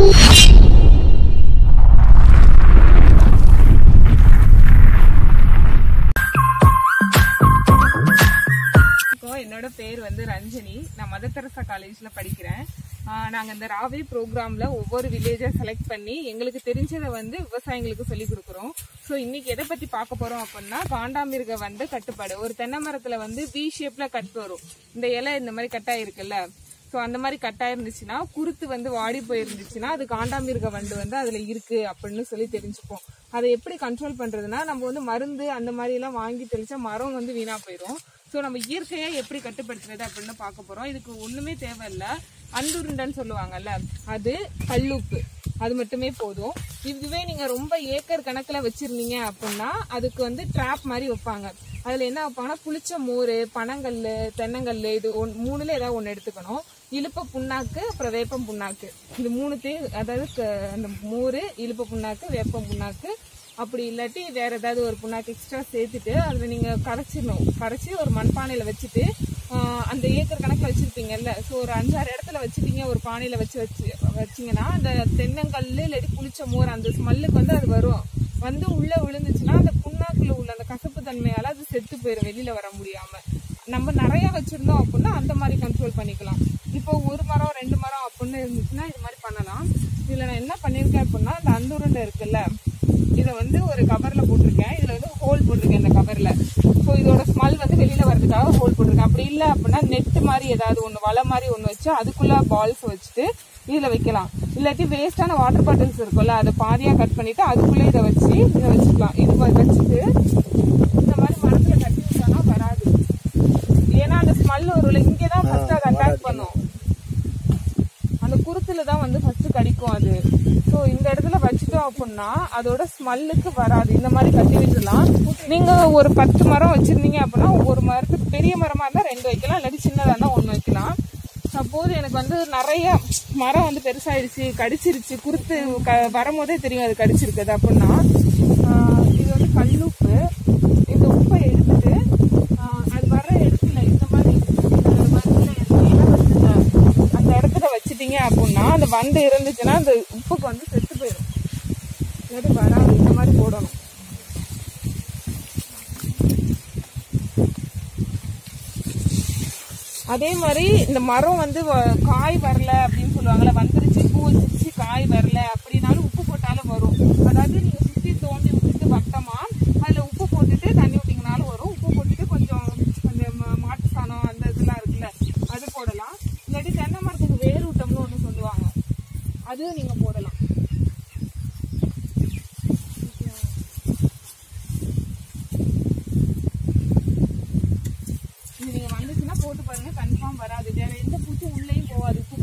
இப்போ என்னோட பேர் வந்து ரஞ்சனி நான் மதர் தெரசா காலேஜ்ல படிக்கிறேன் ஆஹ் நாங்க இந்த ராவே ப்ரோக்ராம்ல ஒவ்வொரு வில்லேஜை செலக்ட் பண்ணி எங்களுக்கு தெரிஞ்சதை வந்து விவசாயிங்களுக்கு சொல்லி கொடுக்குறோம் ஸோ இன்னைக்கு எதை பத்தி பார்க்க போறோம் அப்படின்னா காண்டாமிருக வந்து கட்டுப்பாடு ஒரு தென்னை மரத்துல வந்து வி ஷேப்ல கட் வரும் இந்த இலை இந்த மாதிரி கட்டாய் இருக்குல்ல ஸோ அந்த மாதிரி கட்டாய் இருந்துச்சுன்னா குருத்து வந்து வாடி போயிருந்துச்சுன்னா அது காண்டாமிருக வண்டு வந்து அதுல இருக்கு அப்படின்னு சொல்லி தெரிஞ்சுப்போம் அதை எப்படி கண்ட்ரோல் பண்றதுன்னா நம்ம வந்து மருந்து அந்த மாதிரி எல்லாம் வாங்கி தெளிச்சா மரம் வந்து வீணா போயிடும் ஸோ நம்ம இயற்கையா எப்படி கட்டுப்படுத்துறது அப்படின்னு பார்க்க போறோம் இதுக்கு ஒண்ணுமே தேவையில்ல அந்துருண்டன்னு சொல்லுவாங்கல்ல அது கல்லுப்பு அது மட்டுமே போதும் இதுவே நீங்க ரொம்ப ஏக்கர் கணக்குல வச்சிருந்தீங்க அப்படின்னா அதுக்கு வந்து ட்ராப் மாதிரி வைப்பாங்க அதுல என்ன வைப்பாங்கன்னா புளிச்ச மோர் பனங்கல்லு தென்னங்கல்லு இது ஒன் மூணுல ஏதாவது ஒன்று எடுத்துக்கணும் இழுப்ப புண்ணாக்கு அப்புறம் வேப்பம் புண்ணாக்கு இது மூணுத்தையும் அதாவது க- அந்த மோர் இழுப்ப புண்ணாக்கு வேப்பம் புண்ணாக்கு அப்படி இல்லாட்டி வேற ஏதாவது ஒரு புண்ணாக்கு எக்ஸ்ட்ரா சேர்த்துட்டு அதுல நீங்க கரைச்சிடணும் கரைச்சி ஒரு மண்பானையில வச்சுட்டு ஆஹ் அந்த ஏக்கர் கணக்குல வச்சிருப்பீங்கல்ல ஸோ ஒரு அஞ்சாறு இடத்துல வச்சிட்டீங்க ஒரு பானையில வச்சு வச்சு வச்சீங்கன்னா அந்த தென்னங்கல்லு இல்லாட்டி புளிச்ச மோர் அந்த ஸ்மெல்லுக்கு வந்து அது வரும் வந்து உள்ள விழுந்துச்சுன்னா அந்த புண்ணாக்குல உள்ள அந்த கசப்பு தன்மையால அது செத்து போயிடும் வெளியில வர முடியாம நம்ம நிறைய வச்சிருந்தோம் அப்படின்னா அந்த மாதிரி கண்ட்ரோல் பண்ணிக்கலாம் இப்போ ஒரு மரம் ரெண்டு மரம் அப்படின்னு இருந்துச்சுன்னா இது மாதிரி பண்ணலாம் இதுல நான் என்ன பண்ணிருக்கேன் அப்படின்னா இந்த அந்துருண்டை இருக்குல்ல இதை வந்து ஒரு கவர்ல போட்டிருக்கேன் இதுல வந்து ஹோல் போட்டிருக்கேன் இந்த கவர்ல ஸோ இதோட ஸ்மெல் வந்து வெளியில வர்றதுக்காக ஹோல் போட்டிருக்கேன் அப்படி இல்லை அப்படின்னா நெட் மாதிரி ஏதாவது ஒன்று வலை மாதிரி ஒன்று வச்சு அதுக்குள்ள பால்ஸ் வச்சுட்டு இதுல வைக்கலாம் இல்லாட்டி வேஸ்டான வாட்டர் பாட்டில்ஸ் இருக்கும்ல அதை பாதியா கட் பண்ணிட்டு அதுக்குள்ள இதை வச்சு இதை வச்சுக்கலாம் இது மாதிரி வச்சுட்டு இந்த மாதிரி மரத்துல கட்டி விட்டோம்னா வராது ஏன்னா அந்த ஸ்மெல் வரும்ல இங்கதான் ஃபர்ஸ்ட் அதை அட்டாக் பண்ணும் அந்த குருத்துல தான் வந்து ஃபர்ஸ்ட் கடிக்கும் அது ஸோ இந்த இடத்துல வச்சுட்டோம் அப்படின்னா அதோட ஸ்மெல்லுக்கு வராது இந்த மாதிரி கட்டி வச்சிடலாம் நீங்க ஒரு பத்து மரம் வச்சிருந்தீங்க அப்படின்னா ஒரு மரத்துக்கு பெரிய மரமா இருந்தா ரெண்டு வைக்கலாம் இல்லாட்டி சின்னதா இருந்தா ஒன்று வைக்கலாம் சப்போஸ் எனக்கு வந்து நிறைய மரம் வந்து பெருசாயிடுச்சு கடிச்சிருச்சு குருத்து க வரும்போதே தெரியும் அது கடிச்சிருக்குது அப்படின்னா ஆஹ் இது வந்து கல்லுப்பு இந்த உப்பை எடுத்துட்டு ஆஹ் அது வர இடத்துல இந்த மாதிரி ஆஹ் மரத்துல இலை வச்சிருந்த அந்த இடத்துல வச்சிட்டீங்க அப்படின்னா அந்த வண்டு இருந்துச்சுன்னா அந்த உப்புக்கு வந்து செத்து போயிடும் இல்லாட்டி வராது இந்த மாதிரி போடணும் அதே மாதிரி இந்த மரம் வந்து வ- காய் வரல அப்படின்னு சொல்லுவாங்கல்ல வந்துருச்சு பூ வச்சிருச்சு காய் வரல அப்படின்னாலும் உப்பு போட்டாலும் வரும் அதாவது நீங்க சுத்தி தோண்டி விட்டுட்டு வட்டமா அதுல உப்பு போட்டுட்டு தண்ணி விட்டீங்கனாலும் வரும் உப்பு போட்டுட்டு கொஞ்சம் அந்த ம- மாட்டு சாணம் அந்த இதெல்லாம் இருக்குல்ல அது போடலாம் இல்லாட்டி தென்னை மரத்துக்கு வேரூட்டம்னு ஒண்ணு சொல்லுவாங்க அதுவும் நீங்க போடலாம் இது நீங்க வந்துச்சுன்னா போட்டு பாருங்க கன்ஃபார்ம் வராது வேற எந்த பூச்சும் உள்ளேயும் போகாது உப்பு